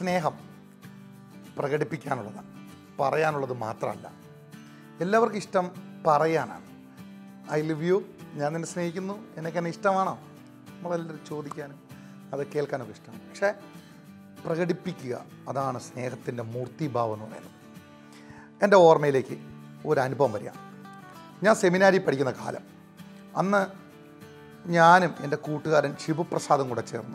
സ്നേഹം പ്രകടിപ്പിക്കാനുള്ളതാണ് പറയാനുള്ളത് മാത്രമല്ല എല്ലാവർക്കും ഇഷ്ടം പറയാനാണ് ഐ ലവ് യു ഞാൻ നിന്നെ സ്നേഹിക്കുന്നു എനിക്ക് എന്നെ ഇഷ്ടമാണോ നമ്മളെല്ലാവരും ചോദിക്കാനും അത് കേൾക്കാനൊക്കെ ഇഷ്ടമാണ് പക്ഷേ പ്രകടിപ്പിക്കുക അതാണ് സ്നേഹത്തിൻ്റെ മൂർത്തിഭാവം എന്ന് പറയുന്നത് എൻ്റെ ഓർമ്മയിലേക്ക് ഒരു അനുഭവം വരിക ഞാൻ സെമിനാരിൽ പഠിക്കുന്ന കാലം അന്ന് ഞാനും എൻ്റെ കൂട്ടുകാരൻ ശിവപ്രസാദും കൂടെ ചേർന്ന്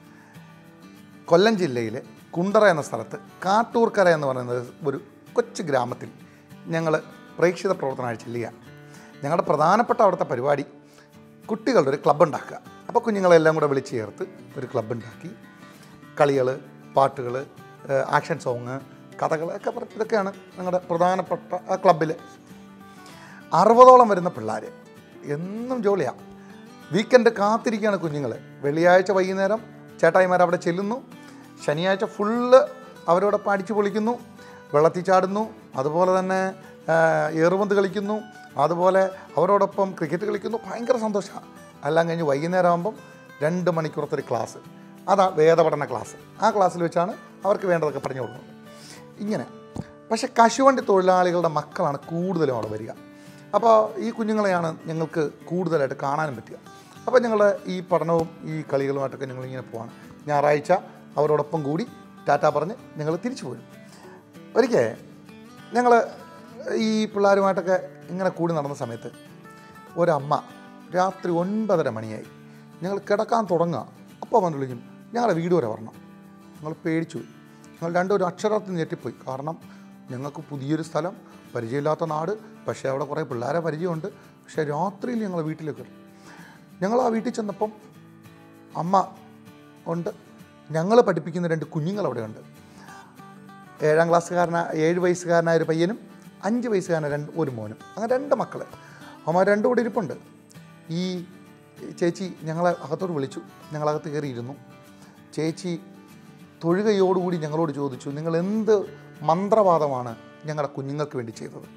കൊല്ലം ജില്ലയിലെ കുണ്ടറ എന്ന സ്ഥലത്ത് കാട്ടൂർക്കര എന്ന് പറയുന്നത് ഒരു കൊച്ചു ഗ്രാമത്തിൽ ഞങ്ങൾ പ്രേക്ഷിത പ്രവർത്തനമായി ചെല്ലുക ഞങ്ങളുടെ പ്രധാനപ്പെട്ട അവിടുത്തെ പരിപാടി കുട്ടികളുടെ ഒരു ക്ലബ്ബ് ഉണ്ടാക്കുക അപ്പോൾ കുഞ്ഞുങ്ങളെല്ലാം കൂടെ വിളിച്ച് ചേർത്ത് ഒരു ക്ലബ്ബ് ഉണ്ടാക്കി കളികൾ പാട്ടുകൾ ആക്ഷൻ സോങ് കഥകൾ ഒക്കെ പറഞ്ഞ് ഇതൊക്കെയാണ് ഞങ്ങളുടെ പ്രധാനപ്പെട്ട ആ ക്ലബ്ബിൽ അറുപതോളം വരുന്ന പിള്ളേർ എന്നും ജോലിയാണ് വീക്കെൻഡ് കാത്തിരിക്കുകയാണ് കുഞ്ഞുങ്ങൾ വെള്ളിയാഴ്ച വൈകുന്നേരം ചേട്ടായിമാർ അവിടെ ചെല്ലുന്നു ശനിയാഴ്ച ഫുള്ള് അവരോടൊപ്പം അടിച്ചു പൊളിക്കുന്നു വെള്ളത്തിൽ ചാടുന്നു അതുപോലെ തന്നെ ആ, ഏറുപന്ത് കളിക്കുന്നു അതുപോലെ അവരോടൊപ്പം ക്രിക്കറ്റ് കളിക്കുന്നു ഭയങ്കര സന്തോഷമാണ് എല്ലാം കഴിഞ്ഞ് വൈകുന്നേരം ആകുമ്പം രണ്ട് മണിക്കൂറത്തെ ഒരു ക്ലാസ് അതാ വേദപഠന ക്ലാസ് ആ ക്ലാസ്സിൽ വെച്ചാണ് അവർക്ക് വേണ്ടതൊക്കെ പറഞ്ഞു കൊടുക്കുന്നത് ഇങ്ങനെ പക്ഷേ കശുവണ്ടി തൊഴിലാളികളുടെ മക്കളാണ് കൂടുതലും അവിടെ വരിക അപ്പോൾ ഈ കുഞ്ഞുങ്ങളെയാണ് ഞങ്ങൾക്ക് കൂടുതലായിട്ട് കാണാനും പറ്റുക അപ്പോൾ ഞങ്ങൾ ഈ പഠനവും ഈ കളികളുമായിട്ടൊക്കെ ഞങ്ങൾ ഇങ്ങനെ പോവാണ് ഞായറാഴ്ച അവരോടൊപ്പം കൂടി ടാറ്റ പറഞ്ഞ് ഞങ്ങൾ തിരിച്ചു പോരും ഒരിക്കൽ ഞങ്ങൾ ഈ പിള്ളേരുമായിട്ടൊക്കെ ഇങ്ങനെ കൂടി നടന്ന സമയത്ത് ഒരമ്മ രാത്രി ഒൻപതര മണിയായി ഞങ്ങൾ കിടക്കാൻ തുടങ്ങുക അപ്പോൾ വന്ന് വിളിക്കും ഞങ്ങളുടെ വീട് വരെ വരണം ഞങ്ങൾ പേടിച്ചു പോയി. ഞങ്ങൾ രണ്ടുപേരും അക്ഷരാർത്ഥത്തിൽ ഞെട്ടിപ്പോയി കാരണം ഞങ്ങൾക്ക് പുതിയൊരു സ്ഥലം പരിചയമില്ലാത്ത നാട് പക്ഷേ അവിടെ കുറേ പിള്ളേരെ പരിചയമുണ്ട് പക്ഷേ രാത്രിയിൽ ഞങ്ങൾ വീട്ടിലേക്ക് വരും ഞങ്ങൾ ആ വീട്ടിൽ ചെന്നപ്പം അമ്മ ഉണ്ട് ഞങ്ങൾ പഠിപ്പിക്കുന്ന രണ്ട് കുഞ്ഞുങ്ങൾ അവിടെ ഉണ്ട് ഏഴാം ക്ലാസ്സുകാരനായ ഏഴ് വയസ്സുകാരനായ ഒരു പയ്യനും അഞ്ച് വയസ്സുകാരനായ രണ്ട് ഒരു മോനും അങ്ങനെ രണ്ട് മക്കൾ അമ്മ രണ്ടും കൂടെ ഇരിപ്പുണ്ട് ഈ ചേച്ചി ഞങ്ങളെ അകത്തോട് വിളിച്ചു ഞങ്ങളകത്ത് കയറിയിരുന്നു ചേച്ചി തൊഴുകയോടുകൂടി ഞങ്ങളോട് ചോദിച്ചു നിങ്ങൾ എന്ത് മന്ത്രവാദമാണ് ഞങ്ങളുടെ കുഞ്ഞുങ്ങൾക്ക് വേണ്ടി ചെയ്തത്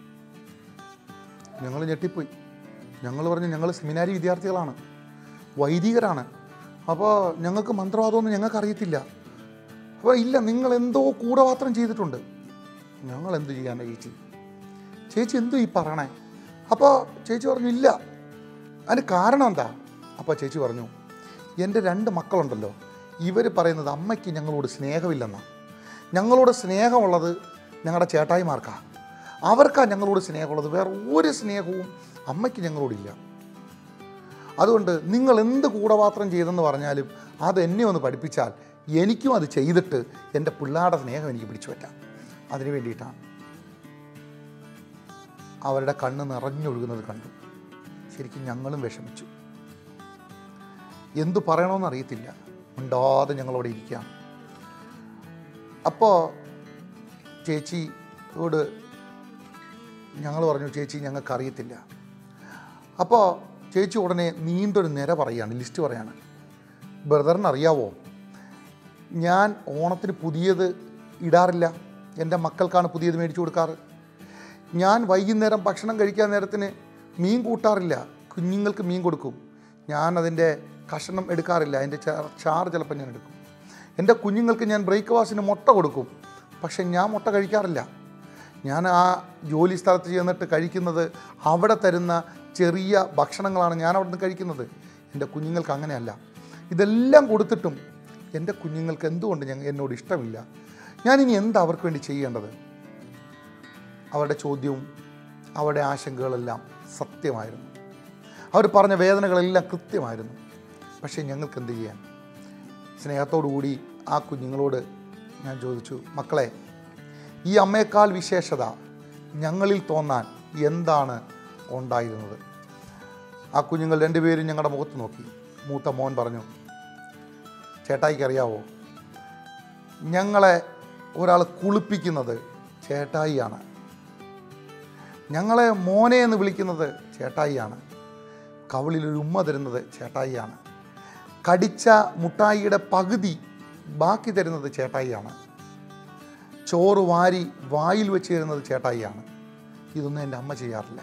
ഞങ്ങൾ ഞെട്ടിപ്പോയി ഞങ്ങൾ പറഞ്ഞു ഞങ്ങൾ സെമിനാരി വിദ്യാർത്ഥികളാണ് വൈദികരാണ് അപ്പോൾ ഞങ്ങൾക്ക് മന്ത്രവാദമൊന്നും ഞങ്ങൾക്ക് അറിയത്തില്ല അപ്പോൾ ഇല്ല നിങ്ങൾ എന്തോ കൂടപാത്രം ചെയ്തിട്ടുണ്ട് ഞങ്ങൾ എന്ത് ചെയ്യാനാ ചേച്ചി ചേച്ചി എന്തോ ഈ പറയണേ അപ്പോൾ ചേച്ചി പറഞ്ഞു ഇല്ല അതിന് കാരണം എന്താ അപ്പോൾ ചേച്ചി പറഞ്ഞു എൻ്റെ രണ്ട് മക്കളുണ്ടല്ലോ ഇവർ പറയുന്നത് അമ്മയ്ക്ക് ഞങ്ങളോട് സ്നേഹമില്ലെന്നാണ് ഞങ്ങളോട് സ്നേഹമുള്ളത് ഞങ്ങളുടെ ചേട്ടായിമാർക്കാണ് അവർക്കാ ഞങ്ങളോട് സ്നേഹമുള്ളത് വേറെ ഒരു സ്നേഹവും അമ്മയ്ക്ക് ഞങ്ങളോടില്ല അതുകൊണ്ട് നിങ്ങൾ എന്ത് കൂടപാത്രം ചെയ്തെന്ന് പറഞ്ഞാലും അത് എന്നെ ഒന്ന് പഠിപ്പിച്ചാൽ എനിക്കും അത് ചെയ്തിട്ട് എൻ്റെ പിള്ളേരുടെ സ്നേഹം എനിക്ക് പിടിച്ചു പറ്റാം അതിന് വേണ്ടിയിട്ടാണ് അവരുടെ കണ്ണ് നിറഞ്ഞൊഴുകുന്നത് കണ്ടു ശരിക്കും ഞങ്ങളും വിഷമിച്ചു എന്തു പറയണമെന്ന് അറിയത്തില്ല ഉണ്ടാതെ ഞങ്ങളവിടെ ഇരിക്കുകയാണ് അപ്പോൾ ചേച്ചിയോട് ഞങ്ങൾ പറഞ്ഞു ചേച്ചി ഞങ്ങൾക്ക് അറിയത്തില്ല അപ്പോൾ ചേച്ചി ഉടനെ നീണ്ടൊരു നിര പറയാണ് ലിസ്റ്റ് പറയാണ് ബ്രദറിന് അറിയാവോ ഞാൻ ഓണത്തിന് പുതിയത് ഇടാറില്ല എൻ്റെ മക്കൾക്കാണ് പുതിയത് മേടിച്ചു കൊടുക്കാറ് ഞാൻ വൈകുന്നേരം ഭക്ഷണം കഴിക്കാൻ നേരത്തിന് മീൻ കൂട്ടാറില്ല കുഞ്ഞുങ്ങൾക്ക് മീൻ കൊടുക്കും ഞാൻ അതിൻ്റെ കഷണം എടുക്കാറില്ല അതിൻ്റെ ചാർ- ചാറ് ചിലപ്പോൾ ഞാൻ എടുക്കും എൻ്റെ കുഞ്ഞുങ്ങൾക്ക് ഞാൻ ബ്രേക്ക്ഫാസ്റ്റിന് മുട്ട കൊടുക്കും പക്ഷെ ഞാൻ മുട്ട കഴിക്കാറില്ല ഞാൻ ആ ജോലി സ്ഥലത്ത് ചെന്നിട്ട് കഴിക്കുന്നത് അവിടെ തരുന്ന ചെറിയ ഭക്ഷണങ്ങളാണ് ഞാൻ അവിടെ നിന്ന് കഴിക്കുന്നത് എൻ്റെ കുഞ്ഞുങ്ങൾക്ക് അങ്ങനെയല്ല ഇതെല്ലാം കൊടുത്തിട്ടും എൻ്റെ കുഞ്ഞുങ്ങൾക്ക് എന്തുകൊണ്ട് ഞങ്ങൾ എന്നോട് ഇഷ്ടമില്ല ഞാനിനി എന്താ അവർക്ക് വേണ്ടി ചെയ്യേണ്ടത് അവരുടെ ചോദ്യവും അവരുടെ ആശങ്കകളെല്ലാം സത്യമായിരുന്നു അവർ പറഞ്ഞ വേദനകളെല്ലാം കൃത്യമായിരുന്നു പക്ഷേ ഞങ്ങൾക്ക് എന്ത് ചെയ്യാൻ സ്നേഹത്തോടു കൂടി ആ കുഞ്ഞുങ്ങളോട് ഞാൻ ചോദിച്ചു മക്കളെ ഈ അമ്മയേക്കാൾ വിശേഷത ഞങ്ങളിൽ തോന്നാൻ എന്താണ് ഉണ്ടായിരുന്നത് ആ കുഞ്ഞുങ്ങൾ രണ്ടുപേരും ഞങ്ങളുടെ മുഖത്ത് നോക്കി മൂത്ത മോൻ പറഞ്ഞു ചേട്ടായിക്ക് അറിയാവോ ഞങ്ങളെ ഒരാൾ കുളിപ്പിക്കുന്നത് ചേട്ടായിയാണ് ഞങ്ങളെ മോനെ എന്ന് വിളിക്കുന്നത് ചേട്ടായിയാണ് കവിളിൽ ഒരു ഉമ്മ തരുന്നത് ചേട്ടായിയാണ് കടിച്ച മുട്ടായിയുടെ പകുതി ബാക്കി തരുന്നത് ചേട്ടായിയാണ് ചോറ് വാരി വായിൽ വെച്ച് തരുന്നത് ചേട്ടായിയാണ് ഇതൊന്നും എൻ്റെ അമ്മ ചെയ്യാറില്ല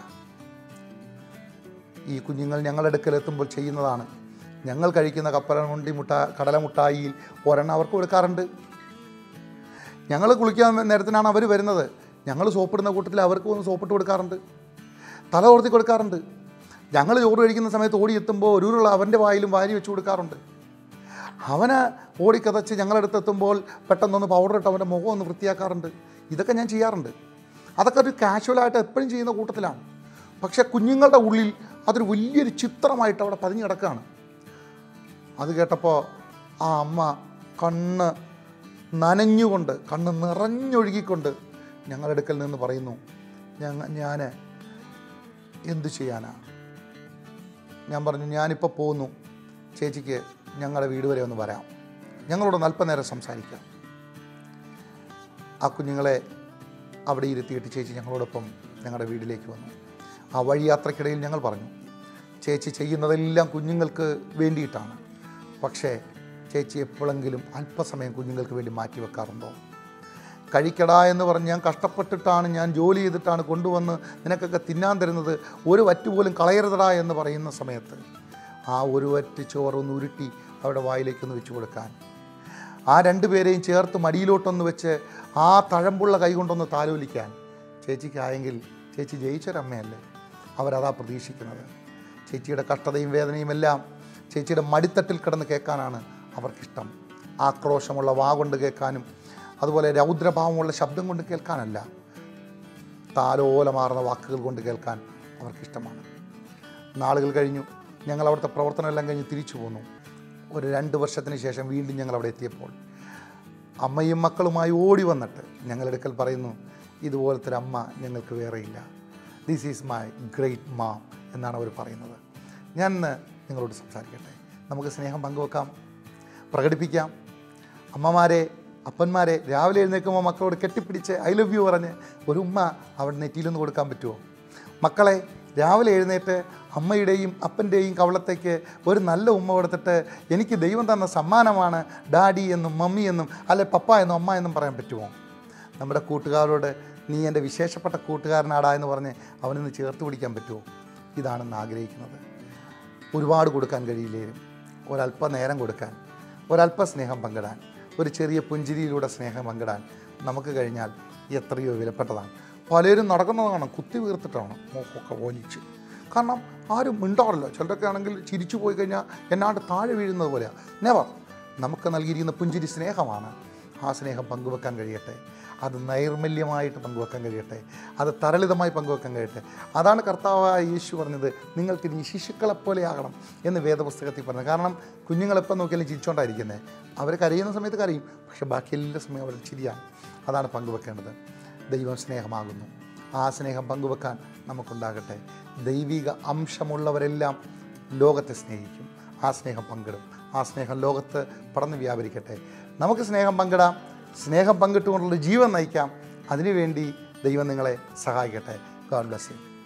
ഈ കുഞ്ഞുങ്ങൾ ഞങ്ങളുടെ അടുക്കൽ എത്തുമ്പോൾ ചെയ്യുന്നതാണ് ഞങ്ങൾ കഴിക്കുന്ന കപ്പലമുണ്ടി മുട്ട കടല മുട്ടായിയിൽ ഒരെണ്ണം അവർക്ക് കൊടുക്കാറുണ്ട് ഞങ്ങൾ കുളിക്കാൻ നേരത്തിനാണ് അവർ വരുന്നത് ഞങ്ങൾ സോപ്പിടുന്ന കൂട്ടത്തിൽ അവർക്ക് ഒന്ന് സോപ്പിട്ട് കൊടുക്കാറുണ്ട് തല ഓർത്തി കൊടുക്കാറുണ്ട് ഞങ്ങൾ ചോറ് കഴിക്കുന്ന സമയത്ത് ഓടിയെത്തുമ്പോൾ ഒരു ഉരുള അവൻ്റെ വായിലും വാരി വെച്ച് കൊടുക്കാറുണ്ട് അവന് ഓടിക്കതച്ച് ഞങ്ങളടുത്തെത്തുമ്പോൾ പെട്ടെന്നൊന്ന് പൗഡർ ഇട്ട് അവൻ്റെ മുഖം ഒന്ന് വൃത്തിയാക്കാറുണ്ട് ഇതൊക്കെ ഞാൻ ചെയ്യാറുണ്ട് അതൊക്കെ ഒരു കാഷ്വലായിട്ട് എപ്പോഴും ചെയ്യുന്ന കൂട്ടത്തിലാണ് പക്ഷേ കുഞ്ഞുങ്ങളുടെ ഉള്ളിൽ അതൊരു വലിയൊരു ചിത്രമായിട്ട് അവിടെ പതിഞ്ഞു കിടക്കുകയാണ് അത് കേട്ടപ്പോൾ ആ അമ്മ കണ്ണ് നനഞ്ഞുകൊണ്ട് കണ്ണ് നിറഞ്ഞൊഴുകിക്കൊണ്ട് ഞങ്ങളുടെ അടുക്കൽ നിന്ന് പറയുന്നു ഞങ്ങ ഞാൻ എന്തു ചെയ്യാനാ ഞാൻ പറഞ്ഞു ഞാനിപ്പോൾ പോകുന്നു ചേച്ചിക്ക് ഞങ്ങളുടെ വീട് വരെ ഒന്ന് വരാം ഞങ്ങളോട് അല്പനേരം സംസാരിക്കാം ആ കുഞ്ഞുങ്ങളെ അവിടെ ഇരുത്തിയിട്ട് ചേച്ചി ഞങ്ങളോടൊപ്പം ഞങ്ങളുടെ വീട്ടിലേക്ക് വന്നു ആ വഴിയാത്രക്കിടയിൽ ഞങ്ങൾ പറഞ്ഞു ചേച്ചി ചെയ്യുന്നതെല്ലാം കുഞ്ഞുങ്ങൾക്ക് വേണ്ടിയിട്ടാണ് പക്ഷേ ചേച്ചി എപ്പോഴെങ്കിലും അല്പസമയം കുഞ്ഞുങ്ങൾക്ക് വേണ്ടി മാറ്റി വെക്കാറുണ്ടോ കഴിക്കടാ എന്ന് പറഞ്ഞ് ഞാൻ കഷ്ടപ്പെട്ടിട്ടാണ് ഞാൻ ജോലി ചെയ്തിട്ടാണ് കൊണ്ടുവന്ന് നിനക്കൊക്കെ തിന്നാൻ തരുന്നത് ഒരു വറ്റ് പോലും കളയരുതടാ എന്ന് പറയുന്ന സമയത്ത് ആ ഒരു വറ്റ് ചോറൊന്ന് ഉരുട്ടി അവിടെ വായിലേക്കൊന്ന് വെച്ച് കൊടുക്കാൻ ആ രണ്ടുപേരെയും ചേർത്ത് മടിയിലോട്ടൊന്ന് വെച്ച് ആ തഴമ്പുള്ള കൈ കൊണ്ടൊന്ന് താലോലിക്കാൻ ചേച്ചിക്കായെങ്കിൽ ചേച്ചി ജയിച്ചൊരമ്മയല്ലേ അവരതാ പ്രതീക്ഷിക്കുന്നത് ചേച്ചിയുടെ കഷ്ടതയും വേദനയും എല്ലാം ചേച്ചിയുടെ മടിത്തട്ടിൽ കിടന്ന് കേൾക്കാനാണ് അവർക്കിഷ്ടം ആക്രോശമുള്ള വാ കൊണ്ട് കേൾക്കാനും അതുപോലെ രൗദ്രഭാവമുള്ള ശബ്ദം കൊണ്ട് കേൾക്കാനല്ല താലോലമാർന്ന വാക്കുകൾ കൊണ്ട് കേൾക്കാൻ അവർക്കിഷ്ടമാണ് നാളുകൾ കഴിഞ്ഞു ഞങ്ങൾ അവിടുത്തെ പ്രവർത്തനമെല്ലാം കഴിഞ്ഞ് തിരിച്ചു പോന്നു ഒരു രണ്ട് വർഷത്തിന് ശേഷം വീണ്ടും ഞങ്ങൾ അവിടെ എത്തിയപ്പോൾ അമ്മയും മക്കളുമായി ഓടി വന്നിട്ട് ഞങ്ങളെടുക്കൽ പറയുന്നു ഇതുപോലത്തെ ഒരു അമ്മ ഞങ്ങൾക്ക് വേറെയില്ല this is my great mom എന്നാണ് അവർ പറയുന്നത് ഞാൻ ഇന്ന് നിങ്ങളോട് സംസാരിക്കട്ടെ നമുക്ക് സ്നേഹം പങ്കുവെക്കാം പ്രകടിപ്പിക്കാം അമ്മമാരെ അപ്പന്മാരെ രാവിലെ എഴുന്നേൽക്കുമ്പോൾ മക്കളോട് കെട്ടിപ്പിടിച്ച് ഐ ലവ് യു പറഞ്ഞ് ഒരു ഉമ്മ അവിടെ നെറ്റിയിലൊന്ന് കൊടുക്കാൻ പറ്റുമോ മക്കളെ രാവിലെ എഴുന്നേറ്റ് അമ്മയുടെയും അപ്പൻ്റെയും കവളത്തേക്ക് ഒരു നല്ല ഉമ്മ കൊടുത്തിട്ട് എനിക്ക് ദൈവം തന്ന സമ്മാനമാണ് ഡാഡി എന്നും മമ്മി എന്നും അല്ലെ പപ്പ എന്നും അമ്മ എന്നും പറയാൻ പറ്റുമോ നമ്മുടെ കൂട്ടുകാരോട് നീ എൻ്റെ വിശേഷപ്പെട്ട കൂട്ടുകാരനാടാ എന്ന് പറഞ്ഞ് അവനൊന്ന് ചേർത്ത് പിടിക്കാൻ പറ്റുമോ ഇതാണെന്ന് ആഗ്രഹിക്കുന്നത് ഒരുപാട് കൊടുക്കാൻ കഴിയില്ലേലും ഒരല്പ നേരം കൊടുക്കാൻ ഒരല്പ സ്നേഹം പങ്കിടാൻ ഒരു ചെറിയ പുഞ്ചിരിയിലൂടെ സ്നേഹം പങ്കിടാൻ നമുക്ക് കഴിഞ്ഞാൽ എത്രയോ വിലപ്പെട്ടതാണ് പലരും നടക്കുന്നതാണ് കുത്തി വീർത്തിട്ടാണ് മൂക്കൊക്കെ ഒലിച്ച് കാരണം ആരും മിണ്ടാറില്ല ചിലരൊക്കെ ആണെങ്കിൽ ചിരിച്ചു പോയി കഴിഞ്ഞാൽ എന്നാണ്ട് താഴെ വീഴുന്നത് പോലെയാണ് നെവർ നമുക്ക് നൽകിയിരിക്കുന്ന പുഞ്ചിരി സ്നേഹമാണ് ആ സ്നേഹം പങ്കുവെക്കാൻ കഴിയട്ടെ അത് നൈർമല്യമായിട്ട് പങ്കുവെക്കാൻ കഴിയട്ടെ അത് തരളിതമായി പങ്കുവെക്കാൻ കഴിയട്ടെ അതാണ് കർത്താവായ യേശു പറഞ്ഞത് നിങ്ങൾക്ക് ഇനി ശിശുക്കളെപ്പോലെ ആകണം എന്ന് വേദപുസ്തകത്തിൽ പറഞ്ഞത് കാരണം കുഞ്ഞുങ്ങളെപ്പം നോക്കിയാലും ചിരിച്ചോണ്ടായിരിക്കുന്നത് അവർ കരയുന്ന സമയത്ത് കരയും പക്ഷേ ബാക്കി എല്ലാ സമയം അവർ ചിരിയാണ് അതാണ് പങ്കുവെക്കേണ്ടത് ദൈവം സ്നേഹമാകുന്നു ആ സ്നേഹം പങ്കുവെക്കാൻ നമുക്കുണ്ടാകട്ടെ ദൈവിക അംശമുള്ളവരെല്ലാം ലോകത്തെ സ്നേഹിക്കും ആ സ്നേഹം പങ്കിടും ആ സ്നേഹം ലോകത്ത് പടർന്ന് വ്യാപരിക്കട്ടെ നമുക്ക് സ്നേഹം പങ്കിടാം സ്നേഹം പങ്കിട്ടുകൊണ്ടുള്ള ജീവൻ നയിക്കാം അതിനുവേണ്ടി ദൈവം നിങ്ങളെ സഹായിക്കട്ടെ ഗോഡ് ബ്ലസ് യു